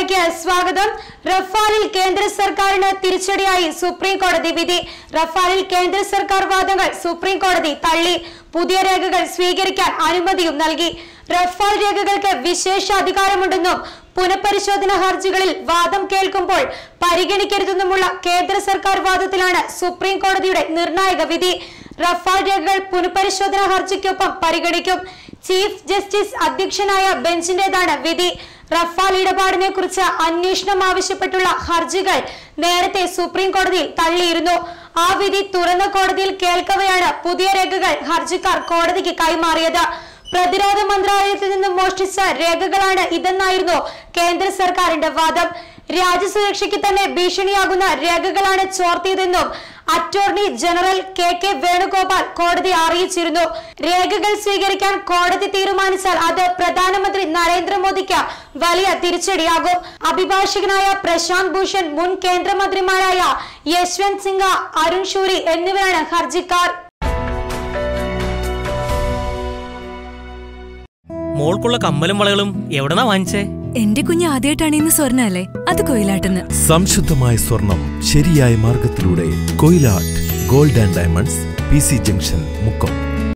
വാർത്തകളിലേക്ക് സ്വാഗതം റഫാലിൽ കേന്ദ്ര സർക്കാരിന് തിരിച്ചടിയായി സുപ്രീം കോടതി വിധി റഫാലിൽ കേന്ദ്ര സർക്കാർ വാദങ്ങൾ സുപ്രീം കോടതി തള്ളി പുതിയ രേഖകൾ സ്വീകരിക്കാൻ അനുമതിയും നൽകി റഫാൽ രേഖകൾക്ക് വിശേഷ അധികാരമുണ്ടെന്നും പുനഃപരിശോധന ഹർജികളിൽ വാദം കേൾക്കുമ്പോൾ പരിഗണിക്കരുതെന്നുമുള്ള കേന്ദ്ര സർക്കാർ വാദത്തിലാണ് സുപ്രീം കോടതിയുടെ നിർണായക വിധി റഫാൽ രേഖകൾ പുനഃപരിശോധന ഹർജിക്കൊപ്പം പരിഗണിക്കും ചീഫ് ജസ്റ്റിസ് അധ്യക്ഷനായ ബെഞ്ചിന്റേതാണ് വിധി റഫാൽ ഇടപാടിനെ കുറിച്ച് അന്വേഷണം ആവശ്യപ്പെട്ടുള്ള ഹർജികൾ നേരത്തെ സുപ്രീം കോടതിയിൽ തള്ളിയിരുന്നു ആ വിധി തുറന്ന കോടതിയിൽ കേൾക്കവെയാണ് പുതിയ രേഖകൾ ഹർജിക്കാർ കോടതിക്ക് കൈമാറിയത് പ്രതിരോധ മന്ത്രാലയത്തിൽ നിന്നും മോഷ്ടിച്ച രേഖകളാണ് ഇതെന്നായിരുന്നു കേന്ദ്ര സർക്കാരിന്റെ വാദം രാജ്യസുരക്ഷയ്ക്ക് തന്നെ ഭീഷണിയാകുന്ന രേഖകളാണ് ചോർത്തിയതെന്നും attorney general K K Venugopal കോടതി അറിയിച്ചിരുന്നു രേഖകൾ സ്വീകരിക്കാൻ കോടതി തീരുമാനിച്ചാൽ അത് പ്രധാനമന്ത്രി നരേന്ദ്രമോദിക്ക് വലിയ തിരിച്ചടിയാകും അഭിഭാഷകനായ പ്രശാന്ത് ഭൂഷൺ മുൻ കേന്ദ്രമന്ത്രിമാരായ യശ്വന്ത് സിംഗ് അരുൺ ഷൂരി എന്നിവരാണ് ഹർജിക്കാർ മോൾക്കുള്ള കമ്മലും വളകളും എവിടെന്നാ വാങ്ങിച്ചേ എന്റെ കുഞ്ഞ് ആദ്യമായിട്ടാണ് ഇന്ന് സ്വർണ്ണ അല്ലേ അത് കൊയിലാട്ടെന്ന് സംശുദ്ധമായ സ്വർണം ശരിയായ മാർഗത്തിലൂടെ Koyilatt gold and diamonds P C junction Mukkam